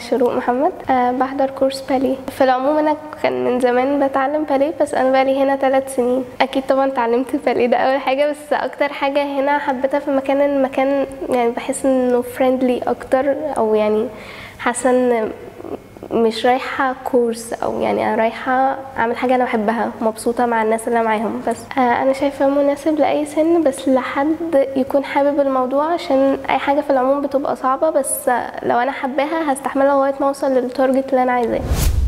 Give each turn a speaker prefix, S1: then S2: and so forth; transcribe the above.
S1: شروق محمد أه بحضر كورس باليه في العموم انا كان من زمان بتعلم باليه بس انا بقالي هنا ثلاث سنين اكيد طبعا اتعلمت باليه ده اول حاجه بس اكتر حاجه هنا حبيتها في المكان إن المكان يعني بحس انه فريندلي اكتر او يعني حاسه ان مش رايحة كورس أو يعني أنا رايحة أعمل حاجة أنا بحبها مبسوطة مع الناس اللي أنا معاهم بس آه أنا شايفاه مناسب لأي سن بس لحد يكون حابب الموضوع عشان أي حاجة في العموم بتبقى صعبة بس آه، لو أنا حباها هستحملها لغاية ما أوصل للتارجت اللي أنا عايزاه